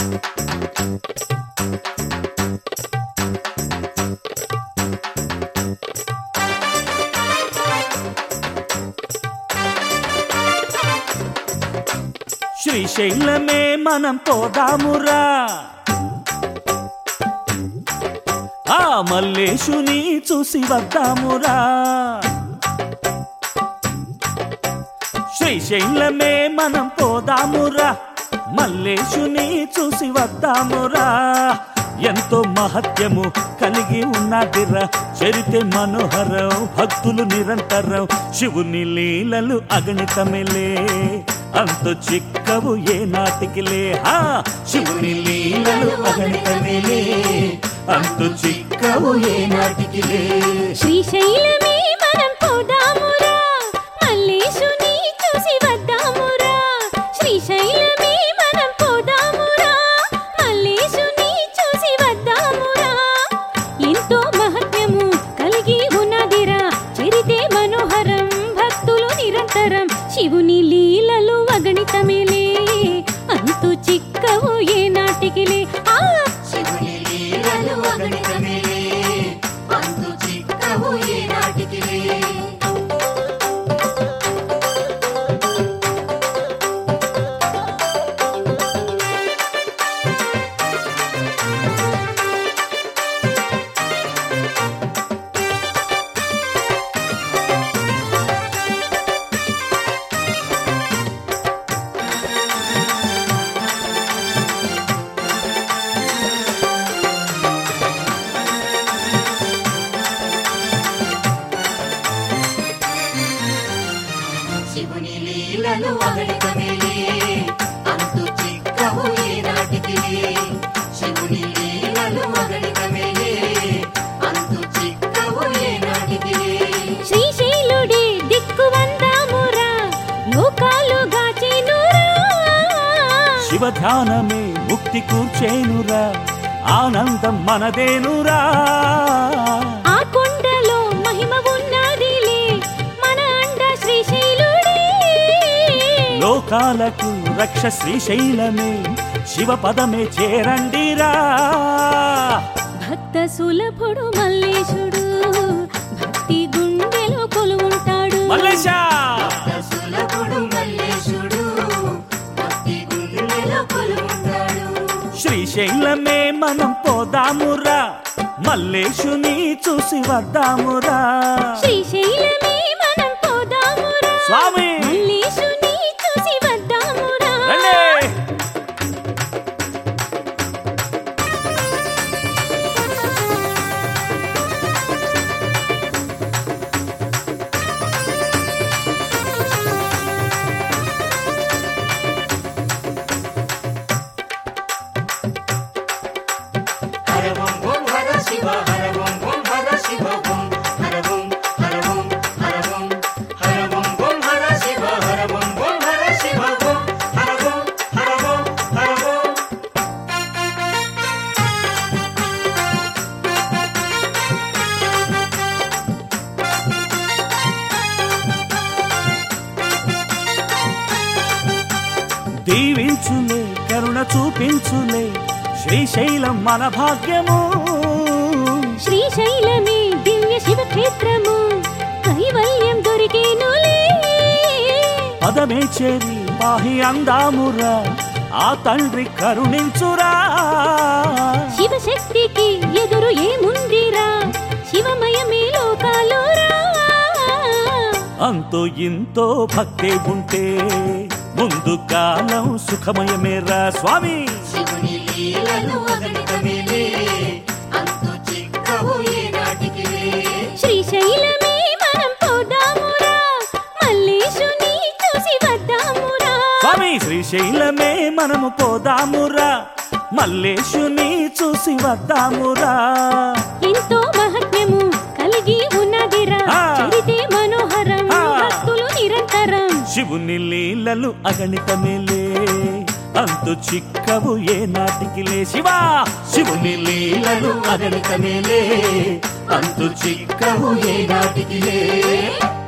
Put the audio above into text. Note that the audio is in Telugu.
శ్రీశైలమే మనం పోదామురా ఆ మల్లేశుని చూసి వద్దామురా శ్రీశైలమే మనం పోదామురా మల్లేశుని చూసి వద్దామురా ఎంతో మహత్యము కలిగి ఉన్నదిరా చరితే మనోహరం భక్తులు నిరంతరం శివుని లీలలు అగణితమిలే అంత చిక్కవు ఏ నాటికిలే హా శివుని లీలలు అగణితమిలే అంత చిక్కవు ఏ నాటికిలే శ్రీశైలమే మనం పోదామురా మల్లేశుని చూసి వద్దామురా శ్రీశైలమే మనం పోదామురా మల్లేశుని చూసి వద్దామురా ఎంతో మహత్యము కలిగి ఉన్నదిరా చరితే మనోహరం భక్తులు నిరంతరం శివుని లీలలు అగణితమేలే అంతు చిక్కవు ఏ నాటికిలే ఆ శివుని లీలలు అగణితమిలే అంతు చిక్కవు ఏ నాటికిలే శివుని లీలలు అగణితమిలే అంతు చిక్కవు ఏ నాటికిలే శివుని లీలలు అగణితమిలే అంతు చిక్కవు ఏ నాటికిలే శ్రీశైలుడే దిక్కు వందామురా లోకాలు గాచేనురా శివ ధ్యానమే ముక్తి కూర్చేనురా ఆనందం మనదేనురా ఆ కొండలో మహిమ ఉన్నదిలే మన అండ శ్రీశైలుడే లోకాలకు రక్ష శ్రీశైలమే శివ పదమే చేరండిరా భక్త సులభుడు మల్లేశుడు భక్తి గుండెలో కొలువుంటాడు మల్లేశా సులభుడు మల్లేశుడు భక్తి గుండెలో కొలువుంటాడు శ్రీశైలమే మనం పోదామురా మల్లేశుని చూసి వద్దామురా శ్రీశైలమే మనం పోదామురా స్వామి మల్లేశుని చూసి వద్దామురా రండి హర ఓం ఓం హర శివ హర ఓం ఓం హర శివ ఓం హర ఓం హర ఓం హర ఓం హర ఓం ఓం హర శివ హర ఓం ఓం హర శివ ఓం హర ఓం హర ఓం హర ఓం దీవించులే కరుణ చూపించులే శ్రీశైలం మన భాగ్యము శ్రీశైలమే దివ్య శివక్షేత్రము కైవల్యం దొరికేనులే పదమే చేరి పాహి అందామురా ఆ తండ్రి కరుణించురా శివశక్తికి ఎదురు ఏముందిరా శివమయమే లోకాలోరా అంతో ఇంతో భక్తి ఉంటే ముందు కాలం సుఖమయమేరా స్వామి శివుని లీలలు అగణితమిలే అంతు చిక్కవు ఏ నాటికిలే శ్రీశైలమే మనం పోదామురా మల్లేశుని చూసి వద్దామురా స్వామి శ్రీశైలమే మనము పోదామురా మల్లేశుని చూసి వద్దామురా ఎంతో మహత్యము కలిగి ఉన్నదిరా ఆ. చరితే మనోహరం ఆ. భక్తులు నిరంతరం శివుని లీలలు అగణితమేలే అంతు చిక్కవు ఏ నాటికిలే శివా శివుని లీలలు అగణితమేలే అంతు చిక్కవు ఏ నాటికిలే